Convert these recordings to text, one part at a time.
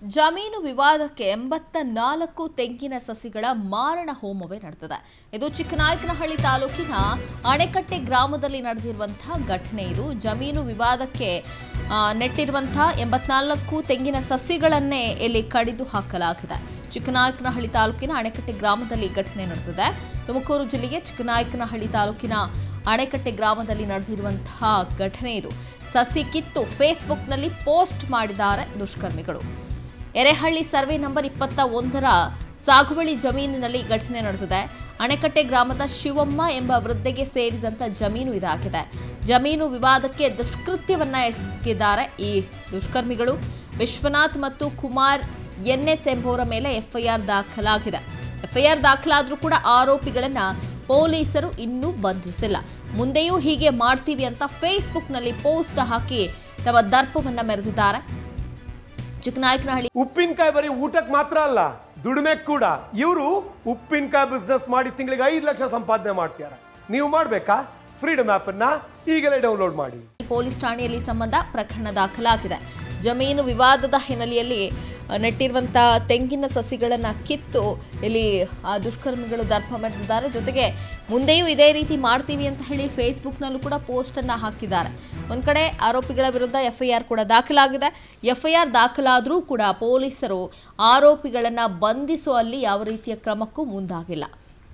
ಜಮೀನು ವಿವಾದಕ್ಕೆ ಎಂಬತ್ತ ನಾಲ್ಕು ತೆಂಗಿನ ಸಸಿಗಳ ಮಾರಣ ಹೋಮವೇ ನಡೆದಿದೆ ಇದು ಚಿಕ್ಕನಾಯಕನಹಳ್ಳಿ ತಾಲೂಕಿನ ಅಣೆಕಟ್ಟೆ ಗ್ರಾಮದಲ್ಲಿ ನಡೆದಿರುವಂತಹ ಘಟನೆ ಇದು ಜಮೀನು ವಿವಾದಕ್ಕೆ ಆ, ನೆಟ್ಟಿರುವಂತಹ ಎಂಬತ್ನಾಲ್ಕು ತೆಂಗಿನ ಸಸಿಗಳನ್ನೇ ಇಲ್ಲಿ ಕಡಿದು ಹಾಕಲಾಗಿದೆ ಚಿಕ್ಕನಾಯಕನಹಳ್ಳಿ ತಾಲೂಕಿನ ಅಣೆಕಟ್ಟೆ ಗ್ರಾಮದಲ್ಲಿ ಈ ಘಟನೆ ನಡೆದಿದೆ ತುಮಕೂರು ಜಿಲ್ಲೆಯ ಚಿಕ್ಕನಾಯಕನಹಳ್ಳಿ ತಾಲೂಕಿನ ಅಣೆಕಟ್ಟೆ ಗ್ರಾಮದಲ್ಲಿ ನಡೆದಿರುವಂತಹ ಘಟನೆ ಇದು ಸಸಿ ಕಿತ್ತು ಫೇಸ್ಬುಕ್ನಲ್ಲಿ ಪೋಸ್ಟ್ ಮಾಡಿದ್ದಾರೆ ದುಷ್ಕರ್ಮಿಗಳು ಎರೆಹಳ್ಳಿ ಸರ್ವೆ ನಂಬರ್ ಇಪ್ಪತ್ತ ಒಂದರ ಸಾಗುವಳಿ ಜಮೀನಿನಲ್ಲಿ ಈ ಘಟನೆ ನಡೆದಿದೆ ಅಣೆಕಟ್ಟೆ ಗ್ರಾಮದ ಶಿವಮ್ಮ ಎಂಬ ವೃದ್ಧೆಗೆ ಸೇರಿದಂತ ಜಮೀನು ಇದಾಗಿದೆ ಜಮೀನು ವಿವಾದಕ್ಕೆ ದುಷ್ಕೃತ್ಯವನ್ನ ಎಸಗಿದ್ದಾರೆ ಈ ದುಷ್ಕರ್ಮಿಗಳು ವಿಶ್ವನಾಥ್ ಮತ್ತು ಕುಮಾರ್ ಎನ್ಎಸ್ ಎಂಬುವರ ಮೇಲೆ ಎಫ್ಐಆರ್ ದಾಖಲಾಗಿದೆ ಎಫ್ಐಆರ್ ದಾಖಲಾದರೂ ಕೂಡ ಆರೋಪಿಗಳನ್ನ ಪೊಲೀಸರು ಇನ್ನೂ ಬಂಧಿಸಿಲ್ಲ ಮುಂದೆಯೂ ಹೀಗೆ ಮಾಡ್ತೀವಿ ಅಂತ ಫೇಸ್ಬುಕ್ನಲ್ಲಿ ಪೋಸ್ಟ್ ಹಾಕಿ ತಮ್ಮ ದರ್ಪವನ್ನ ಮೆರೆದಿದ್ದಾರೆ ಚಿಕ್ಕನಾಯಕನಹಳ್ಳಿ ಉಪ್ಪಿನಕಾಯಿ ಬರೀ ಊಟಕ್ಕೆ ಮಾತ್ರ ಅಲ್ಲ ದುಡಿಮೆ ಕೂಡ ಇವರು ಉಪ್ಪಿನಕಾಯಿ ಬಿಸ್ನೆಸ್ ಮಾಡಿ ತಿಂಗಳಿಗೆ ಐದು ಲಕ್ಷ ಸಂಪಾದನೆ ಮಾಡ್ತಾರೆ ನೀವು ಮಾಡಬೇಕಾ ಫ್ರೀಡಮ್ ಆ್ಯಪನ್ನು ಈಗಲೇ ಡೌನ್ಲೋಡ್ ಮಾಡಿ ಪೊಲೀಸ್ ಠಾಣೆಯಲ್ಲಿ ಈ ಸಂಬಂಧ ಪ್ರಕರಣ ದಾಖಲಾಗಿದೆ ಜಮೀನು ವಿವಾದದ ಹಿನ್ನೆಲೆಯಲ್ಲಿ ಆ, ನೆಟ್ಟಿರುವಂಥ ತೆಂಗಿನ ಸಸಿಗಳನ್ನು ಕಿತ್ತು ಇಲ್ಲಿ ಆ ದುಷ್ಕರ್ಮಿಗಳು ದರ್ಪ ಮೆರೆದಿದ್ದಾರೆ ಜೊತೆಗೆ ಮುಂದೆಯೂ ಇದೇ ರೀತಿ ಮಾಡ್ತೀವಿ ಅಂತ ಹೇಳಿ ಫೇಸ್ಬುಕ್ನಲ್ಲೂ ಕೂಡ ಪೋಸ್ಟನ್ನು ಹಾಕಿದ್ದಾರೆ ಒಂದು ಕಡೆ ಆರೋಪಿಗಳ ವಿರುದ್ಧ ಎಫ್ಐಆರ್ ಕೂಡ ದಾಖಲಾಗಿದೆ ಎಫ್ಐಆರ್ ದಾಖಲಾದರೂ ಕೂಡ ಪೊಲೀಸರು ಆರೋಪಿಗಳನ್ನು ಬಂಧಿಸುವಲ್ಲಿ ಯಾವ ರೀತಿಯ ಕ್ರಮಕ್ಕೂ ಮುಂದಾಗಿಲ್ಲ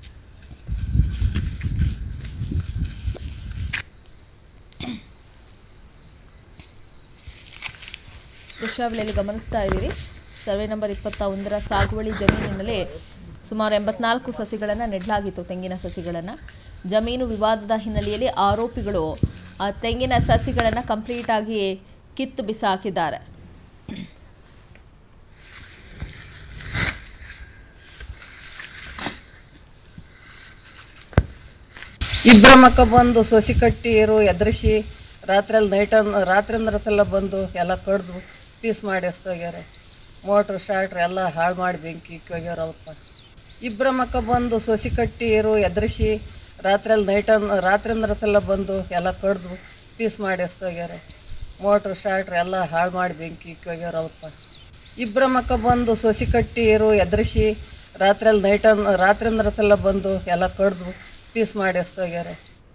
ದೃಶ್ಯಾವಳಿಯಲ್ಲಿ ಗಮನಿಸ್ತಾ ಇದ್ದೀರಿ ಸರ್ವೆ ನಂಬರ್ ಇಪ್ಪತ್ತ ಒಂದರ ಸಾಗುವಳಿ ಜಮೀನಿನಲ್ಲಿ ಸುಮಾರು ಎಂಬತ್ನಾಲ್ಕು ಸಸಿಗಳನ್ನು ನೆಡಲಾಗಿತ್ತು ತೆಂಗಿನ ಸಸಿಗಳನ್ನು ಜಮೀನು ವಿವಾದದ ಹಿನ್ನೆಲೆಯಲ್ಲಿ ಆರೋಪಿಗಳು ಆ ತೆಂಗಿನ ಸಸಿಗಳನ್ನು ಕಂಪ್ಲೀಟ್ ಆಗಿ ಕಿತ್ತು ಬಿಸಾಕಿದ್ದಾರೆ ಇಬ್ಬರ ಮಕ್ಕ ಬಂದು ಸೊಸಿ ಕಟ್ಟಿರು ಎದ್ರಿಸಿ ರಾತ್ರಿಯಲ್ಲಿ ನೈಟ್ ರಾತ್ರಿ ಅಂದ್ರತ್ತೆಲ್ಲ ಬಂದು ಎಲ್ಲ ಕಡ್ದು ಪೀಸ್ ಮಾಡಿ ಎಸ್ತೋಗ್ಯಾರ ಮೋಟ್ರ್ ಸ್ಟಾರ್ಟ್ರ್ ಎಲ್ಲ ಹಾಳು ಮಾಡಿ ಬೆಂಕಿ ಇಕ್ಕೋಗ್ಯಾರ ಅಲ್ಪ ಇಬ್ಬರ ಮಕ್ಕ ಬಂದು ಸೊಸಿ ಕಟ್ಟಿರು ಎದ್ರಿಸಿ ರಾತ್ರಿಯಲ್ಲಿ ನೈಟ್ ರಾತ್ರಿ ಅಂದ್ರತ್ತೆಲ್ಲ ಬಂದು ಎಲ್ಲ ಕಡ್ದು ಪೀಸ್ ಮಾಡಿ ಎಸ್ತೋಗ್ಯಾರ ಮೋಟ್ರ್ ಸ್ಟಾರ್ಟ್ರ್ ಎಲ್ಲ ಹಾಳು ಮಾಡಿ ಬೆಂಕಿ ಇಕ್ಕೋಗ್ಯಾರ ಅಲ್ಪ ಇಬ್ಬರ ಮಕ್ಕ ಬಂದು ಸೊಸಿ ಕಟ್ಟಿರು ಎದ್ರಿಸಿ ರಾತ್ರಿಯಲ್ಲಿ ನೈಟ್ ರಾತ್ರಿ ಅಂದ್ರತ್ತೆಲ್ಲ ಬಂದು ಎಲ್ಲ ಕಡ್ದು ಪೀಸ್ ಮಾಡಿ ಎಸ್ತೋಗ್ಯಾರ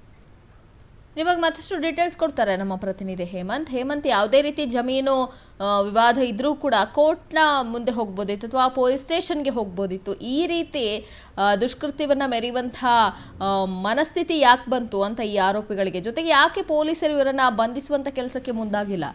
ನಿಮಗೆ ಮತ್ತಷ್ಟು ಡೀಟೇಲ್ಸ್ ಕೊಡ್ತಾರೆ ನಮ್ಮ ಪ್ರತಿನಿಧಿ ಹೇಮಂತ್ ಹೇಮಂತ್ ಯಾವುದೇ ರೀತಿ ಜಮೀನು ಆ, ವಿವಾದ ಇದ್ರೂ ಕೂಡ ಕೋರ್ಟ್ನ ಮುಂದೆ ಹೋಗ್ಬೋದಿತ್ತು ಅಥವಾ ಪೊಲೀಸ್ ಸ್ಟೇಷನ್ಗೆ ಹೋಗ್ಬೋದಿತ್ತು ಈ ರೀತಿ ಆ, ದುಷ್ಕೃತ್ಯವನ್ನ ಮೆರೆಯುವಂಥ ಆ, ಮನಸ್ಥಿತಿ ಯಾಕೆ ಬಂತು ಅಂತ ಈ ಆರೋಪಿಗಳಿಗೆ ಜೊತೆಗೆ ಯಾಕೆ ಪೊಲೀಸರು ಇವರನ್ನ ಬಂಧಿಸುವಂತ ಕೆಲಸಕ್ಕೆ ಮುಂದಾಗಿಲ್ಲ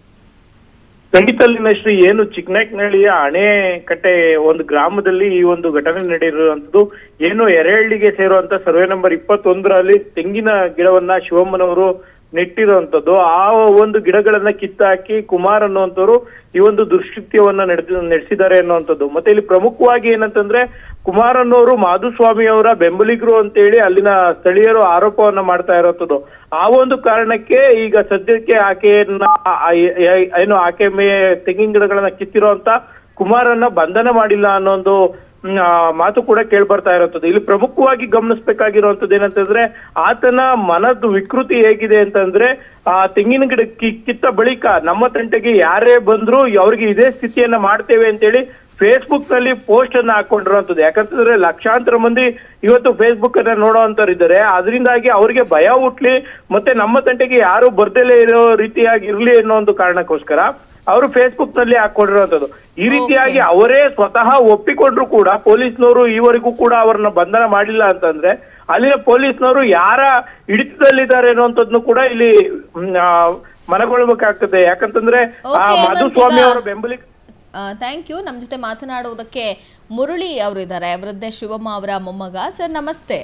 ಖಂಡಿತ ಶ್ರೀ ಏನು ಚಿಕ್ಕನಾಯಕನಹಳ್ಳಿಯ ಅಣೆಕಟ್ಟೆ ಒಂದು ಗ್ರಾಮದಲ್ಲಿ ಈ ಒಂದು ಘಟನೆ ನಡೆದಿರುವಂತದ್ದು ಏನು ಎರೆಹಳ್ಳಿಗೆ ಸೇರುವಂತ ಸರ್ವೆ ನಂಬರ್ ಇಪ್ಪತ್ತೊಂದರಲ್ಲಿ ತೆಂಗಿನ ಗಿಡವನ್ನ ಶಿವಮ್ಮನವರು ನೆಟ್ಟಿರುವಂತದ್ದು ಆ ಒಂದು ಗಿಡಗಳನ್ನ ಕಿತ್ತಾಕಿ ಕುಮಾರ್ ಅನ್ನುವಂಥವ್ರು ಈ ಒಂದು ದುಷ್ಕೃತ್ಯವನ್ನ ನಡೆದ ನಡೆಸಿದ್ದಾರೆ ಅನ್ನುವಂಥದ್ದು ಮತ್ತೆ ಇಲ್ಲಿ ಪ್ರಮುಖವಾಗಿ ಏನಂತಂದ್ರೆ ಕುಮಾರ್ ಅನ್ನೋರು ಮಾಧುಸ್ವಾಮಿ ಅವರ ಬೆಂಬಲಿಗರು ಅಂತೇಳಿ ಅಲ್ಲಿನ ಸ್ಥಳೀಯರು ಆರೋಪವನ್ನ ಮಾಡ್ತಾ ಇರೋಂಥದ್ದು ಆ ಒಂದು ಕಾರಣಕ್ಕೆ ಈಗ ಸದ್ಯಕ್ಕೆ ಆಕೆಯನ್ನ ಆ- ಆ- ಆ- ಏನು ಆಕೆ ಮೇ ತೆಂಗಿನ ಗಿಡಗಳನ್ನ ಕಿತ್ತಿರುವಂತ ಕುಮಾರನ್ನ ಬಂಧನ ಮಾಡಿಲ್ಲ ಅನ್ನೋ ಒಂದು ಹ್ಮ್, ಆ, ಮಾತು ಕೂಡ ಕೇಳಿ ಬರ್ತಾ ಇರುವಂತದ್ದು ಇಲ್ಲಿ ಪ್ರಮುಖವಾಗಿ ಗಮನಿಸಬೇಕಾಗಿರುವಂತದ್ದು ಏನಂತಂದ್ರೆ ಆತನ ಮನದ ವಿಕೃತಿ ಹೇಗಿದೆ ಅಂತಂದ್ರೆ ಆ ತೆಂಗಿನ ಗಿಡ ಕಿ- ಕಿತ್ತ ಬಳಿಕ ನಮ್ಮ ತಂಟೆಗೆ ಯಾರೇ ಬಂದ್ರು ಅವ್ರಿಗೆ ಇದೇ ಸ್ಥಿತಿಯನ್ನ ಮಾಡ್ತೇವೆ ಅಂತೇಳಿ ಫೇಸ್ಬುಕ್ ನಲ್ಲಿ ಪೋಸ್ಟ್ ಅನ್ನ ಹಾಕೊಂಡಿರುವಂತದ್ದು ಯಾಕಂತಂದ್ರೆ ಲಕ್ಷಾಂತರ ಮಂದಿ ಇವತ್ತು ಫೇಸ್ಬುಕ್ ಅನ್ನ ನೋಡುವಂತವ್ರು ಇದ್ದಾರೆ ಅದರಿಂದಾಗಿ ಅವರಿಗೆ ಭಯ ಹುಟ್ಲಿ ಮತ್ತೆ ನಮ್ಮ ತಂಟೆಗೆ ಯಾರು ಬರ್ದಲೇ ಇರೋ ರೀತಿಯಾಗಿ ಇರ್ಲಿ ಅನ್ನೋ ಒಂದು ಕಾರಣಕ್ಕೋಸ್ಕರ ಅವರು ಫೇಸ್ಬುಕ್ ನಲ್ಲಿ ಹಾಕೊಂಡಿರುವಂತದ್ದು ಈ ರೀತಿಯಾಗಿ ಅವರೇ ಸ್ವತಃ ಒಪ್ಪಿಕೊಂಡ್ರು ಕೂಡ ಪೊಲೀಸ್ನವರು ಈವರೆಗೂ ಕೂಡ ಅವರನ್ನ ಬಂಧನ ಮಾಡಿಲ್ಲ ಅಂತಂದ್ರೆ ಅಲ್ಲಿನ ಪೊಲೀಸ್ನವರು ಯಾರ ಹಿಡಿತದಲ್ಲಿದ್ದಾರೆ ಅನ್ನುವಂಥದ್ನು ಕೂಡ ಇಲ್ಲಿ ಹ್ಮ್, ಆ, ಮನಗೊಳ್ಬೇಕಾಗ್ತದೆ ಯಾಕಂತಂದ್ರೆ ಆ Okay, ಮಾಧುಸ್ವಾಮಿ ಮಂತಿಗ- ಅವರ ಬೆಂಬಲಿಗ ಥ್ಯಾಂಕ್ ಯು ನಮ್ಮ ಜೊತೆ ಮಾತನಾಡುವುದಕ್ಕೆ ಮುರಳಿ ಅವರು ಇದ್ದಾರೆ ವೃದ್ಧೆ ಶಿವಮ್ಮ ಅವರ ಮೊಮ್ಮಗ ಸರ್ ನಮಸ್ತೆ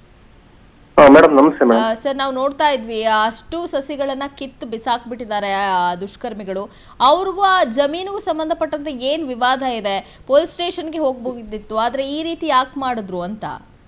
ಮೇಡಮ್ ನಮಸ್ತೆ ಆ, ಸರ್ ನಾವು ನೋಡ್ತಾ ಇದ್ವಿ ಅಷ್ಟು ಸಸಿಗಳನ್ನ ಕಿತ್ತು ಬಿಸಾಕ್ಬಿಟ್ಟಿದ್ದಾರೆ ಆ ದುಷ್ಕರ್ಮಿಗಳು ಅವ್ರಿಗೂ ಆ ಜಮೀನಿಗೂ ಸಂಬಂಧಪಟ್ಟಂತೆ ಏನ್ ವಿವಾದ ಇದೆ ಪೊಲೀಸ್ ಸ್ಟೇಷನ್ಗೆ ಹೋಗ್ಬೋದಿತ್ತು ಆದ್ರೆ ಈ ರೀತಿ ಯಾಕೆ ಮಾಡಿದ್ರು ಅಂತ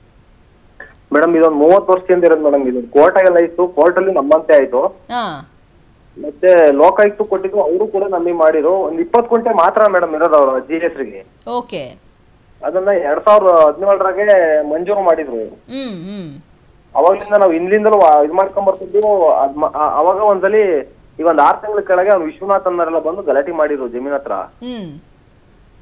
ಮೇಡಮ್ ಇದೊಂದು ಮೂವತ್ತು ವರ್ಷದಿಂದ ಇರೋದು ಮೇಡಮ್ ಇದು ಕೋರ್ಟಾಗೆಲ್ಲ ಇತ್ತು ಕೋರ್ಟ್ ಅಲ್ಲಿ ನಮ್ಮಂತೆ ಆಯ್ತು ಹಾ ಮತ್ತೆ ಲೋಕಾಯುಕ್ತ ಕೊಟ್ಟಿದ್ದು ಅವರು ಕೂಡ ನಮಗೆ ಮಾಡಿದ್ರು ಒಂದ್ ಇಪ್ಪತ್ತು ಗಂಟೆ ಮಾತ್ರ ಮೇಡಮ್ ಇರೋದು ಅವ್ರ ಜಿ ಎಸ್ ಗೆ ಓಕೆ ಅದನ್ನ ಎರಡ್ ಸಾವಿರದ ಹದಿನೇಳರಾಗೆ ಮಂಜೂರು ಮಾಡಿದ್ರು ಹ್ಮ್ ಹ್ಮ್ ಅವಾಗ್ಲಿಂದ ನಾವು ಹಿಂದಿಂದಲೂ ವಾ- ಇದ್ ಮಾಡ್ಕೊಂಡ್ ಬರ್ತಿದ್ವು ಅದ್ ಮ- ಆ- ಅವಾಗ ಒಂದ್ಸಲಿ ಈಗ ಒಂದ್ ಆರ್ ತಿಂಗಳ ಕೆಳಗೆ ಅವ್ನು ವಿಶ್ವನಾಥ್ ಅನ್ನೋರೆಲ್ಲ ಬಂದು ಗಲಾಟೆ ಮಾಡಿದ್ರು ಜಮೀನ್ ಹತ್ರ ಹ್ಮ್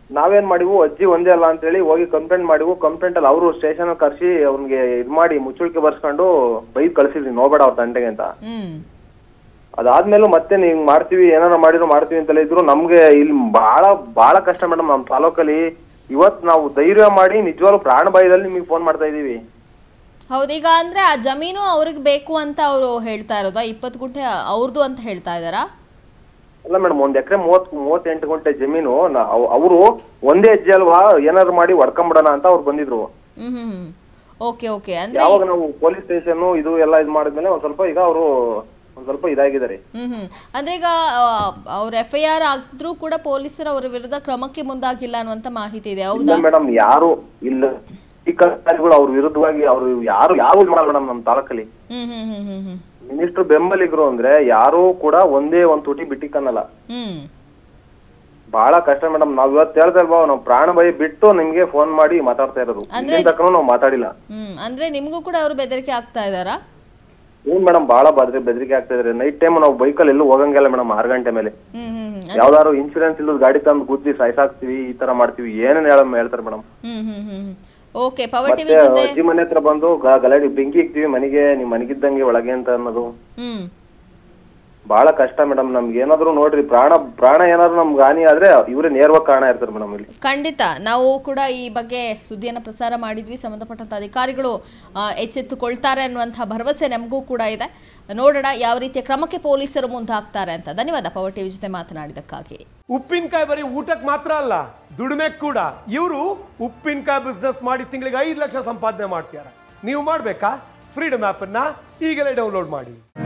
ನಾವೇನ್ ಮಾಡಿವು ಅಜ್ಜಿ ಒಂದೇ ಅಲ್ಲ ಅಂತೇಳಿ ಹೋಗಿ ಕಂಪ್ಲೇಂಟ್ ಮಾಡಿವು ಕಂಪ್ಲೇಂಟ್ ಅಲ್ಲಿ ಅವರು ಸ್ಟೇಷನ್ ಕರ್ಸಿ ಅವ್ನಿಗೆ ಇದ್ ಮಾಡಿ ಮುಚ್ಚುಳಿಕೆ ಬರ್ಸ್ಕೊಂಡು ಬೈದ್ ಕಳ್ಸಿದ್ವಿ ನೋಬೇಡ ಅವ್ರ ತಂಟೆಗೆ ಅಂತ ಹ್ಮ್ ಅದಾದ್ಮೇಲೂ ಮತ್ತೆ ನೀವ್ ಮಾಡ್ತೀವಿ ಏನಾರ ಮಾಡಿದ್ರು ಮಾಡ್ತೀವಿ ಅಂತೆಲ್ಲ ಇದ್ರು ನಮ್ಗೆ ಇಲ್ಲಿ ಬಹಳ ಬಹಳ ಕಷ್ಟ ಮೇಡಮ್ ನಮ್ ತಾಲೂಕಲ್ಲಿ ಇವತ್ ನಾವು ಧೈರ್ಯ ಮಾಡಿ ನಿಜವಾಗ್ಲೂ ಪ್ರಾಣ ಭಯದಲ್ಲಿ ನಿಮಗೆ ಫೋನ್ ಮಾಡ್ತಾ ಇದೀವಿ ಹೌದೀಗ ಅಂದ್ರೆ ಆ ಜಮೀನು ಅವ್ರಿಗೆ ಬೇಕು ಅಂತ ಅವರು ಹೇಳ್ತಾ ಇರೋದಾ ಇಪ್ಪತ್ತು ಗುಂಟೆ ಅವ್ರದ್ದು ಅಂತ ಹೇಳ್ತಾ ಇದ್ದಾರಾ ಅಲ್ಲ ಮೇಡಮ್ ಒಂದ್ ಎಕರೆ ಮೂವತ್ ಮೂವತ್ತೆಂಟು ಗುಂಟೆ ಜಮೀನು ಅವರು ಒಂದೇ ಹೆಜ್ಜೆ ಅಲ್ವಾ ಏನಾದ್ರು ಮಾಡಿ ಹೊಡ್ಕೊಂಬಿಡೋಣ ಅಂತ ಅವ್ರು ಬಂದಿದ್ರು ಹ್ಮ್ ಹ್ಮ್ ಹ್ಮ್ ಓಕೆ ಓಕೆ ಅಂದ್ರೆ ಯಾವಾಗ ನಾವು ಪೊಲೀಸ್ ಸ್ಟೇಷನ್ ಇದು ಎಲ್ಲ ಇದು ಮಾಡಿದ್ಮೇಲೆ ಒಂದ್ ಸ್ವಲ್ಪ ಈಗ ಅವರು ಒಂದ್ ಸ್ವಲ್ಪ ಇದಾಗಿದ್ದಾರೆ ಹ್ಮ್ ಹ್ಮ್ ಅಂದ್ರೆ ಈಗ ಅವ್ರ ಎಫ್ ಐ ಆರ್ ಆಗಿದ್ರೂ ಕೂಡ ಪೊಲೀಸರು ಅವರ ವಿರುದ್ಧ ಕ್ರಮಕ್ಕೆ ಮುಂದಾಗಿಲ್ಲ ಅನ್ನುವಂತ ಮಾಹಿತಿ ಇದೆ ಹೌದಾ ಇಲ್ಲ ಮೇಡಮ್ ಯಾರು ಇಲ್ಲ ಈ ಅಧಿಕಾರಿಗಳು ಅವ್ರ ವಿರುದ್ಧವಾಗಿ ಅವ್ರು ಯಾರು ಯಾರು ಇದ್ ಮಾಡಲ್ಲ ಮೇಡಮ್ ನಮ್ಮ ತಾಲೂಕಲ್ಲಿ ಹ್ಮ್ ಹ್ಮ್ ಹ್ಮ್ ಹ್ಮ್ ಹ್ಮ್ ಮಿನಿಸ್ಟರ್ ಬೆಂಬಲಿಗರು ಅಂದ್ರೆ ಯಾರು ಕೂಡ ಒಂದೇ ಒಂದ್ ತುಟಿ ಬಿಟ್ಟಿಕ್ಕನ್ನಲ್ಲ ಹ್ಮ್ ಬಹಳ ಕಷ್ಟ ಮೇಡಮ್ ನಾವ್ ಇವತ್ತು ಹೇಳ್ತಾ ಇಲ್ವಾ ನಾವು ಪ್ರಾಣ ಭಯ ಬಿಟ್ಟು ನಿಮ್ಗೆ ಫೋನ್ ಮಾಡಿ ಮಾತಾಡ್ತಾ ಇರೋದು ಅಂದ್ರೆ- ಇಲ್ಲಿ ತನಕ ನಾವು ಮಾತಾಡಿಲ್ಲ ಹ್ಮ್ ಅಂದ್ರೆ ನಿಮ್ಗೂ ಕೂಡ ಅವರು ಬೆದರಿಕೆ ಆಗ್ತಾ ಇದ್ದಾರಾ ಏನ್ ಮೇಡಮ್ ಬಹಳ ಬದ್ರಿ ಬೆದರಿಕೆ ಆಗ್ತಾ ಇದ್ರೆ ನೈಟ್ ಟೈಮ್ ನಾವು ಬೈಕಲ್ಲಿ ಎಲ್ಲೂ ಹೋಗಂಗಿಲ್ಲ ಮೇಡಮ್ ಆರು ಗಂಟೆ ಮೇಲೆ ಹ್ಮ್ ಹ್ಮ್ ಹ್ಮ್ ಯಾವ್ದಾದ್ರು ಇನ್ಶೂರೆನ್ಸ್ ಇಲ್ಲದ ಗಾಡಿ ತಂದು ಗುದ್ದಿ ಸಾಯ್ಸಾಕ್ತಿವಿ ಈ ತರ ಮಾಡ್ತೀವಿ ಏನೇನ್ ಹೇಳ ಹೇಳ್ತಾರೆ madam hmm hmm hmm hmm okay power TV ಮತ್ತೆ ಜೊತೆ ಅಜ್ಜಿ ಮನೆ ಹತ್ರ ಬಂದು ಗ- ಗಲಾಟೆ ಬೆಂಕಿ ಇಕ್ತಿವಿ ಮನೆಗೆ ನಿಮ್ ಮನೆಗಿದ್ದಂಗೆ ಒಳಗೆ ಅಂತ ಅನ್ನೋದು ಹ್ಮ್ ಬಹಳ ಕಷ್ಟ ಮೇಡಮ್ ನಮ್ಗೆ ಏನಾದ್ರು ನೋಡ್ರಿ ಪ್ರಾಣ ಪ್ರಾಣ ಏನಾದ್ರು ನಮ್ಗೆ ಹಾನಿ ಆದ್ರೆ ಇವರೇ ನೇರವಾಗಿ ಕಾರಣ ಇರ್ತಾರೆ ಮೇಡಮ್ ಇಲ್ಲಿ ಖಂಡಿತ ನಾವು ಕೂಡ ಈ ಬಗ್ಗೆ ಸುದ್ದಿಯನ್ನು ಪ್ರಸಾರ ಮಾಡಿದ್ವಿ ಸಂಬಂಧಪಟ್ಟಂತ ಅಧಿಕಾರಿಗಳು ಆ, ಎಚ್ಚೆತ್ತುಕೊಳ್ತಾರೆ ಅನ್ನುವಂತಹ ಭರವಸೆ ನಮಗೂ ಕೂಡ ಇದೆ ನೋಡೋಣ ಯಾವ ರೀತಿಯ ಕ್ರಮಕ್ಕೆ ಪೊಲೀಸರು ಮುಂದಾಗ್ತಾರೆ ಅಂತ ಧನ್ಯವಾದ ಪವರ್ ಟಿವಿ ಜೊತೆ ಮಾತನಾಡಿದಕ್ಕಾಗಿ ಉಪ್ಪಿನಕಾಯಿ ಬರೀ ಊಟಕ್ಕೆ ಮಾತ್ರ ಅಲ್ಲ ದುಡಿಮೆ ಕೂಡ ಇವರು ಉಪ್ಪಿನಕಾಯಿ ಬಿಸ್ನೆಸ್ ಮಾಡಿ ತಿಂಗಳಿಗೆ ಐದು ಲಕ್ಷ ಸಂಪಾದನೆ ಮಾಡ್ತಿದ್ದಾರೆ ನೀವು ಮಾಡಬೇಕಾ ಫ್ರೀಡಮ್ ಆ್ಯಪನ್ನು ಈಗಲೇ ಡೌನ್ಲೋಡ್ ಮಾಡಿ